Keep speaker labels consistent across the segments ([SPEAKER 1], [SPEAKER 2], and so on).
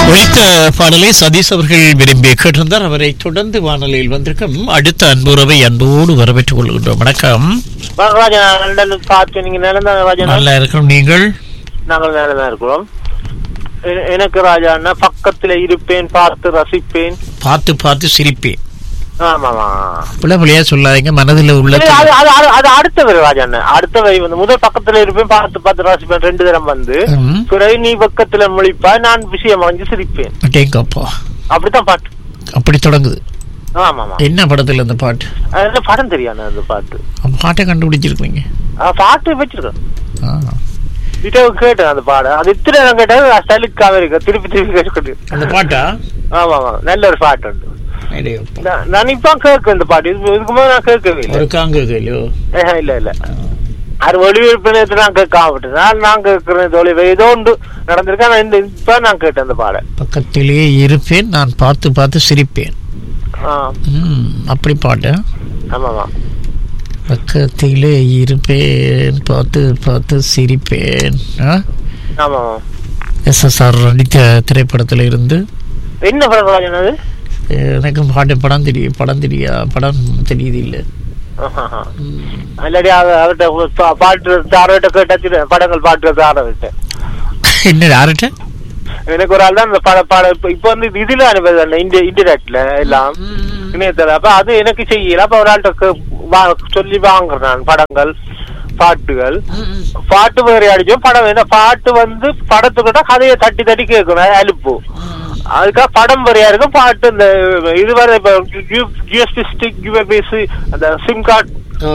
[SPEAKER 1] ஒழித்த பாடலை சதீஷ் அவர்கள் விரும்பி கேட்டிருந்தார் அவரை தொடர்ந்து வானொலியில் வந்திருக்கும் அடுத்த அன்புறவை அன்போடு வரவேற்றுக் கொள்கின்றோம் வணக்கம்
[SPEAKER 2] ராஜா லண்டன் பார்த்து நீங்க நிலம் தான் ராஜா
[SPEAKER 1] நல்லா இருக்கிறோம் நீங்கள்
[SPEAKER 2] நாங்கள் நிலம் தான் இருக்கிறோம் எ- எனக்கு ராஜா பக்கத்துல இருப்பேன் பார்த்து ரசிப்பேன்
[SPEAKER 1] பார்த்து பார்த்து சிரிப்பேன்
[SPEAKER 2] ஆமாமா
[SPEAKER 1] பிள்ளை பிள்ளையா சொல்லாதீங்க மனதில் உள்ள
[SPEAKER 2] இல்ல, அது அது அது- அது அடுத்த வரி ராஜா அடுத்த வரி வந்து முதல் பக்கத்துல இருப்பேன் பார்த்து பார்த்து ரசிப்பேன் ரெண்டு தரம் வந்து
[SPEAKER 1] ம்.
[SPEAKER 2] பிறகு நீ பக்கத்துல முழிப்பாய் நான் விஷயம் வாங்கி சிரிப்பேன்
[SPEAKER 1] அடேங்கப்பா
[SPEAKER 2] அப்படித்தான் பாட்டு
[SPEAKER 1] அப்படி தொடங்குது
[SPEAKER 2] ஆமாமா
[SPEAKER 1] என்ன படத்துல அந்த பாட்டு
[SPEAKER 2] அது படம் தெரியாது அந்த பாட்டு
[SPEAKER 1] அந்த பாட்டை கண்டுபிடிச்சிருக்கீங்க
[SPEAKER 2] ஆ, பாட்டு வச்சிருக்கேன்
[SPEAKER 1] ஆ.
[SPEAKER 2] கிட்ட கேட்டேன் அந்த பாடம் அது இத்தனை நேரம் கேட்டது ஸ்டைலுக்காக இருக்கு திருப்பி திருப்பி கேட்டு
[SPEAKER 1] அந்த பாட்டா
[SPEAKER 2] ஆமா ஆமா நல்ல ஒரு பாட்டு உண்டு
[SPEAKER 1] அடேங்கப்பா.
[SPEAKER 2] நான் நான் இப்ப கேட்க இந்த பாட்டு இது இதுக்கு முன்னாடி நான் கேட்கவே இல்லை
[SPEAKER 1] ஒரு காங்க கேளியோ
[SPEAKER 2] ஏஹ், இல்ல இல்ல அது ஒளிபரப்பு நேரத்துல நான் கேட்காம விட்டேன் நான் நான் கேட்கிறேன் ஒளிவு ஏதோ உண்டு நடந்திருக்கு ஆனா இந்த இப்ப நான் கேட்டேன் அந்த பாட
[SPEAKER 1] பக்கத்திலேயே இருப்பேன் நான் பார்த்து பார்த்து சிரிப்பேன் ம், அப்படி பாட்டு
[SPEAKER 2] ஆமாமா
[SPEAKER 1] பக்கத்திலே இருப்பேன் பார்த்து பார்த்து சிரிப்பேன்
[SPEAKER 2] ஆமாமா
[SPEAKER 1] எஸ்எஸ்ஆர் நடித்த திரைப்படத்தில் இருந்து
[SPEAKER 2] என்ன படம் ராஜன் அது
[SPEAKER 1] எனக்கு பாட்டு படம் தெரியும் படம் தெரியா படம் தெரியுது இல்லை
[SPEAKER 2] ஆஹாஹா. இல்லாட்டி அவ- அவர்ட்ட பா- பாட்டு தாரவிட்ட கேட்டா திரு- படங்கள் பாட்டு தாரவிட்டேன்
[SPEAKER 1] என்ன யார்கிட்ட
[SPEAKER 2] எனக்கு ஒரு ஆள் தான் இந்த பட பாட இப்ப இப்ப வந்து இதுல அனுப்பது இன்டி இன்டர்நெட்ல எல்லாம் இணையதள அப்ப அது எனக்கு செய்யல அப்ப ஒரு ஆள்கிட்ட கே- வா- சொல்லி வாங்குறேன் நான் படங்கள் பாட்டுகள் பாட்டு வேற அடிச்சோம் படம் என்ன பாட்டு வந்து படத்துக்கிட்ட கதையை தட்டி தட்டி கேட்கணும் அது அலுப்பு அதுக்காக படம் வரையா இருக்கும் பாட்டு இந்த இது வர இப்ப ஜிஎஸ்டி ஸ்டிக் யூஎபிஎஸ் அந்த சிம் கார்டு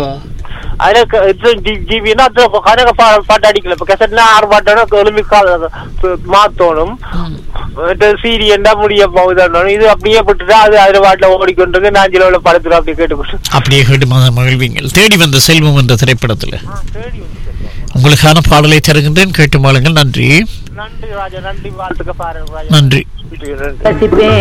[SPEAKER 2] அதுல ஜிபின்னா அது கணக்க பா- பாட்டு அடிக்கல இப்ப கெசட்னா ஆறு பாட்டோட எலும்பி மாத்தணும் சீரி என்ன முடிய போகுதுன்னு இது அப்படியே விட்டுட்டா அது அதுல பாட்டுல ஓடிக்கொண்டிருக்கு நான் சில படத்துல அப்படியே கேட்டுக்கிட்டு
[SPEAKER 1] அப்படியே கேட்டு மக- மகிழ்வீங்கள் தேடி வந்த செல்வம் என்ற திரைப்படத்தில் உங்களுக்கான பாடலை தருகின்றேன் கேட்டு மாளுங்கள் நன்றி
[SPEAKER 2] நன்றி ராஜா நன்றி வாழ்த்துக்க பாருங்க ராஜா
[SPEAKER 1] நன்றி
[SPEAKER 2] நன்றி
[SPEAKER 3] ரசிப்பேன்